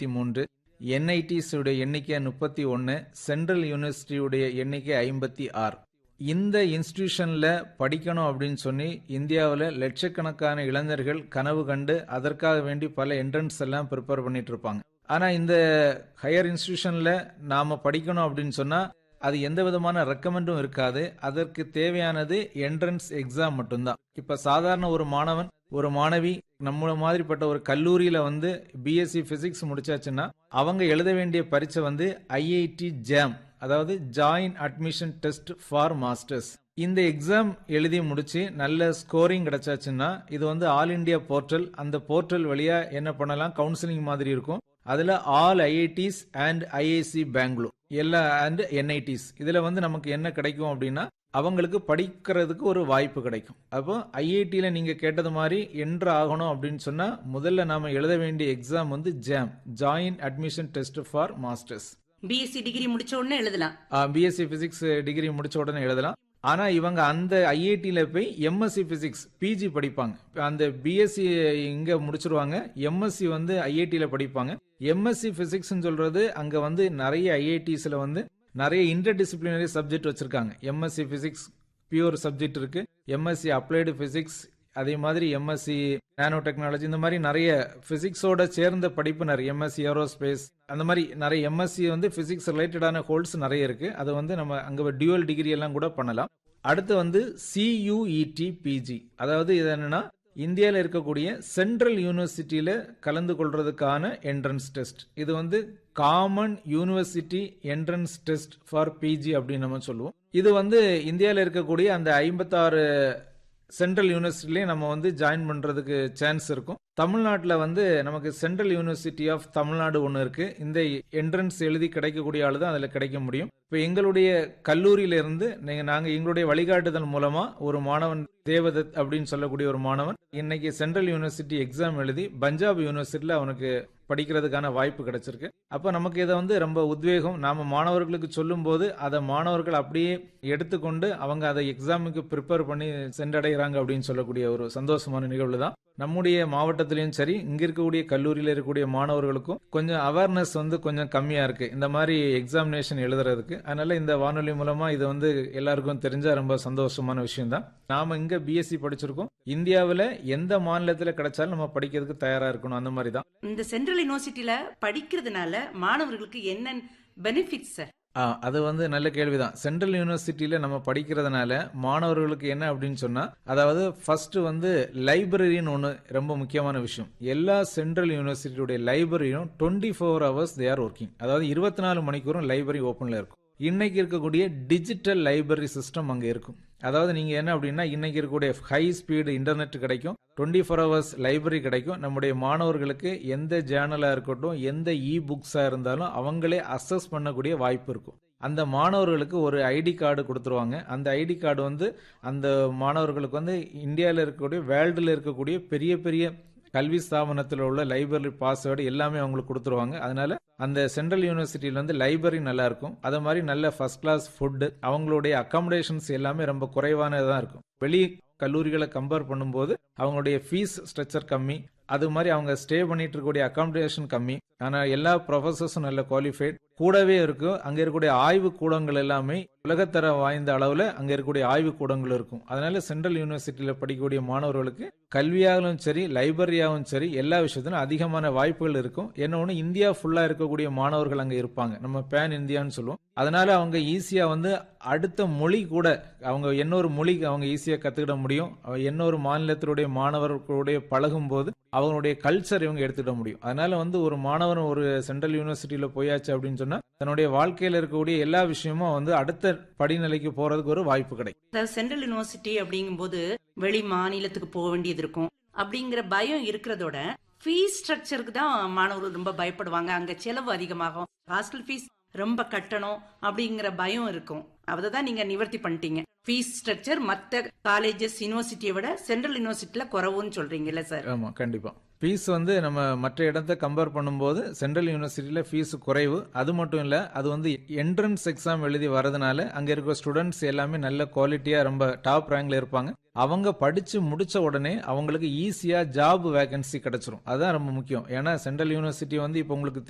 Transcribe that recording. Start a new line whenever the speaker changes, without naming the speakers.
ஐம்பத்தி மூன்று என்ஐடிஸ் உடைய எண்ணிக்கை முப்பத்தி ஒன்று சென்ட்ரல் யூனிவர்சிட்டியுடைய எண்ணிக்கை ஐம்பத்தி ஆறு இந்த இன்ஸ்டிடியூஷன்ல படிக்கணும் அப்படின்னு சொல்லி இந்தியாவில் லட்சக்கணக்கான இளைஞர்கள் கனவு கண்டு அதற்காக வேண்டி பல என்ட்ரன்ஸ் எல்லாம் ப்ரிப்பேர் பண்ணிட்டு இருப்பாங்க ஆனா இந்த ஹையர் இன்ஸ்டிடியூஷன்ல நாம படிக்கணும் அப்படின்னு சொன்னா அது எந்த விதமான ரெக்கமெண்டும் இருக்காது அதற்கு தேவையானது என்ட்ரன்ஸ் எக்ஸாம் மட்டும்தான் இப்ப சாதாரண ஒரு மாணவன் ஒரு மாணவி நம்மள மாதிரிப்பட்ட ஒரு கல்லூரியில வந்து பிஎஸ்சி பிசிக்ஸ் முடிச்சாச்சுன்னா அவங்க எழுத வேண்டிய பரீட்சை வந்து ஐஐடி ஜாம் அதாவது joint admission test for masters இந்த எக்ஸாம் எழுதி முடிச்சு நல்ல ஸ்கோரிங் கிடைச்சாச்சுன்னா இது வந்து ஆல் இண்டியா போர்ட்டல் அந்த போர்ட்டல் வழியா என்ன பண்ணலாம் கவுன்சிலிங் மாதிரி இருக்கும் அதுல all IITs and IISc Bangalore எல்லா அண்ட் என்ஐடிஸ் இதுல வந்து நமக்கு என்ன கிடைக்கும் அப்படின்னா அவங்களுக்கு படிக்கிறதுக்கு ஒரு வாய்ப்பு கிடைக்கும் அப்போ ஐஐடியில நீங்க கேட்டது மாதிரி என்ட்ரு ஆகணும் அப்படின்னு சொன்னா முதல்ல நாம எழுத வேண்டிய எக்ஸாம் வந்து JAM joint admission test for masters
BSc degree முடிச்ச உடனே எழுதலாம்
பிஎஸ்சி பிசிக்ஸ் டிகிரி முடிச்ச உடனே எழுதலாம் ஆனா இவங்க அந்த ஐஐடியில போய் எம்எஸ்சி பிசிக்ஸ் பிஜி படிப்பாங்க அந்த பிஎஸ்சி இங்க முடிச்சிருவாங்க எம்எஸ்சி வந்து ஐஐடியில படிப்பாங்க எம்எஸ்சி பிசிக்ஸ் சொல்றது அங்க வந்து நிறைய ஐஐடிஸ்ல வந்து நிறைய இன்டர் டிசிப்ளினரி சப்ஜெக்ட் வச்சிருக்காங்க எம்எஸ்சி பிசிக்ஸ் பியூர் சப்ஜெக்ட் இருக்கு எம்எஸ்சி அப்ளைடு பிசிக்ஸ் அதே மாதிரி எம்எஸ்சி நானோ டெக்னாலஜி இந்த மாதிரி நிறைய பிசிக்ஸோட சேர்ந்த படிப்பு நிறைய எம்எஸ்சி ஏரோஸ்பேஸ் அந்த மாதிரி நிறைய எம்எஸ்சி வந்து பிசிக்ஸ் ரிலேட்டடான ஹோல்ஸ் நிறைய இருக்கு அது வந்து நம்ம அங்க டியூவல் டிகிரி எல்லாம் கூட பண்ணலாம் அடுத்து வந்து சியூஇடி பிஜி அதாவது இது என்னன்னா இந்தியாவில் இருக்கக்கூடிய சென்ட்ரல் யூனிவர்சிட்டியில கலந்து கொள்றதுக்கான என்ட்ரன்ஸ் டெஸ்ட் இது வந்து common university entrance test for PG அப்படின்னு நம்ம சொல்லுவோம் இது வந்து இந்தியாவில் இருக்கக்கூடிய அந்த ஐம்பத்தாறு சென்ட்ரல் யூனிவர்சிட்டிலே நம்ம வந்து ஜாயின் பண்றதுக்கு சான்ஸ் இருக்கும் தமிழ்நாட்டில் வந்து நமக்கு சென்ட்ரல் யூனிவர்சிட்டி ஆஃப் தமிழ்நாடு ஒன்று இருக்கு இந்த என்ட்ரன்ஸ் எழுதி கிடைக்கக்கூடிய ஆளு தான் அதில் கிடைக்க முடியும் இப்போ எங்களுடைய கல்லூரியில இருந்து நீங்க நாங்க எங்களுடைய வழிகாட்டுதல் மூலமா ஒரு மாணவன் தேவதத் அப்படின்னு சொல்லக்கூடிய ஒரு மாணவன் இன்னைக்கு சென்ட்ரல் யூனிவர்சிட்டி எக்ஸாம் எழுதி பஞ்சாப் யூனிவர்சிட்டியில் அவனுக்கு படிக்கிறதுக்கான வாய்ப்பு கிடைச்சிருக்கு அப்ப நமக்கு இதை வந்து ரொம்ப உத்வேகம் நாம மாணவர்களுக்கு சொல்லும் போது அதை மாணவர்கள் அப்படியே எடுத்துக்கொண்டு அவங்க அதை எக்ஸாமுக்கு ப்ரிப்பேர் பண்ணி சென்றடைகிறாங்க அப்படின்னு சொல்லக்கூடிய ஒரு சந்தோஷமான நிகழ்வு தான் நம்முடைய மாவட்டத்திலையும் சரி இங்க இருக்கக்கூடிய கல்லூரியில இருக்கக்கூடிய மாணவர்களுக்கும் கொஞ்சம் அவேர்னஸ் வந்து கொஞ்சம் கம்மியா இருக்கு இந்த மாதிரி எக்ஸாமினேஷன் எழுதுறதுக்கு அதனால இந்த வானொலி மூலமா இது வந்து எல்லாருக்கும் தெரிஞ்சா ரொம்ப சந்தோஷமான விஷயம் தான் நாம இங்க பிஎஸ்சி படிச்சிருக்கோம் இந்தியாவில் எந்த மாநிலத்தில் கிடைச்சாலும் நம்ம படிக்கிறதுக்கு தயாரா இருக்கணும் அந்த மாதிரி தான்
இந்த சென்ட்ரல் யூனிவர்சிட்டியில படிக்கிறதுனால மாணவர்களுக்கு என்ன பெனிஃபிட்ஸ் சார்
ஆ, அது வந்து நல்ல கேள்விதான் சென்ட்ரல் யூனிவர்சிட்டியில நம்ம படிக்கிறதுனால மாணவர்களுக்கு என்ன அப்படின்னு சொன்னா அதாவது ஃபர்ஸ்ட் வந்து லைப்ரரின்னு ஒன்று ரொம்ப முக்கியமான விஷயம் எல்லா சென்ட்ரல் யூனிவர்சிட்டியுடைய லைப்ரரியும் twenty four hours they are working அதாவது இருபத்தி நாலு மணிக்கூறும் லைப்ரரி ஓப்பன்ல இருக்கும் இன்னைக்கு இருக்கக்கூடிய டிஜிட்டல் லைப்ரரி சிஸ்டம் அங்க இருக்கும் அதாவது நீங்க என்ன அப்படின்னா இன்னைக்கு இருக்கக்கூடிய ஹை ஸ்பீடு இன்டர்நெட் கிடைக்கும் டுவெண்ட்டி ஃபோர் ஹவர்ஸ் லைப்ரரி கிடைக்கும் நம்முடைய மாணவர்களுக்கு எந்த ஜேர்னலா இருக்கட்டும் எந்த இ புக்ஸா இருந்தாலும் அவங்களே அசஸ் பண்ணக்கூடிய வாய்ப்பு இருக்கும் அந்த மாணவர்களுக்கு ஒரு ஐடி கார்டு கொடுத்துருவாங்க அந்த ஐடி கார்டு வந்து அந்த மாணவர்களுக்கு வந்து இந்தியாவில் இருக்கக்கூடிய வேர்ல்டில் இருக்கக்கூடிய பெரிய பெரிய கல்வி ஸ்தாபனத்தில் உள்ள லைப்ரரி பாஸ்வேர்டு எல்லாமே அவங்களுக்கு கொடுத்துருவாங்க அதனால அந்த சென்ட்ரல் யூனிவர்சிட்டியில் வந்து லைப்ரரி நல்லா இருக்கும் அது மாதிரி நல்ல ஃபர்ஸ்ட் கிளாஸ் ஃபுட்டு அவங்களுடைய அகாமடேஷன்ஸ் எல்லாமே ரொம்ப குறைவானதாக இருக்கும் வெளி கல்லூரிகளை கம்பேர் பண்ணும்போது அவங்களுடைய ஃபீஸ் ஸ்ட்ரக்சர் கம்மி அது மாதிரி அவங்க ஸ்டே பண்ணிட்டு இருக்கக்கூடிய அகாமடேஷன் கம்மி ஆனா எல்லா ப்ரொஃபசர்ஸும் நல்ல குவாலிஃபைட் கூடவே இருக்கும் அங்க இருக்கக்கூடிய ஆய்வு கூடங்கள் எல்லாமே உலகத்தர வாய்ந்த அளவுல அங்க இருக்கக்கூடிய ஆய்வு கூடங்கள் இருக்கும் அதனால சென்ட்ரல் யூனிவர்சிட்டியில படிக்கக்கூடிய மாணவர்களுக்கு கல்வியாகவும் சரி லைப்ரரியாகவும் சரி எல்லா விஷயத்திலும் அதிகமான வாய்ப்புகள் இருக்கும் என்ன ஒன்று இந்தியா ஃபுல்லா இருக்கக்கூடிய மாணவர்கள் அங்க இருப்பாங்க நம்ம பேன் இந்தியான்னு சொல்லுவோம் அதனால அவங்க ஈஸியா வந்து அடுத்த மொழி கூட அவங்க இன்னொரு மொழி அவங்க ஈஸியா கத்துக்கிட முடியும் இன்னொரு மாநிலத்தினுடைய மாணவர்களுடைய பழகும் போது அவங்களுடைய கல்ச்சர் இவங்க எடுத்துக்கிட முடியும் அதனால வந்து ஒரு மாணவன் ஒரு சென்ட்ரல் யூனிவர்சிட்டியில போயாச்சு அப்படின்னு சொன்னா தன்னுடைய வாழ்க்கையில இருக்கக்கூடிய எல்லா விஷயமும் வந்து அடுத்த படிநிலைக்கு போறதுக்கு ஒரு வாய்ப்பு கிடைக்கும்
அதாவது சென்ட்ரல் யூனிவர்சிட்டி அப்படிங்கும்போது வெளி மாநிலத்துக்கு போக வேண்டியது இருக்கும் அப்படிங்கிற பயம் இருக்கிறதோட ஃபீஸ் ஸ்ட்ரக்சருக்கு தான் மாணவர்கள் ரொம்ப பயப்படுவாங்க அங்க செலவு அதிகமாகும் ஹாஸ்டல் ஃபீஸ் ரொம்ப கட்டணும் அப்படிங்கிற பயம் இருக்கும் அதை தான் நீங்க நிவர்த்தி பண்ணிட்டீங்க ஃபீஸ் ஸ்ட்ரக்சர் மத்த காலேஜஸ் யூனிவர்சிட்டியை விட சென்ட்ரல் யூனிவர்சிட்டியில குறவுன்னு சொல்றீங்கல்ல சார்
ஆமா கண்டிப்பா ஃபீஸ் வந்து நம்ம மற்ற இடத்த கம்பேர் பண்ணும்போது சென்ட்ரல் யூனிவர்சிட்டியில ஃபீஸ் குறைவு அது மட்டும் இல்ல அது வந்து என்ட்ரன்ஸ் எக்ஸாம் எழுதி வரதுனால அங்க இருக்கிற ஸ்டூடெண்ட்ஸ் எல்லாமே நல்ல குவாலிட்டியா ரொம்ப டாப் ரேங்க்ல இருப்பாங்க அவங்க படிச்சு முடிச்ச உடனே அவங்களுக்கு ஈஸியா ஜாப் வேகன்சி கிடைச்சிரும் அதுதான் ரொம்ப முக்கியம் ஏன்னா சென்ட்ரல் யூனிவர்சிட்டி வந்து இப்போ உங்களுக்கு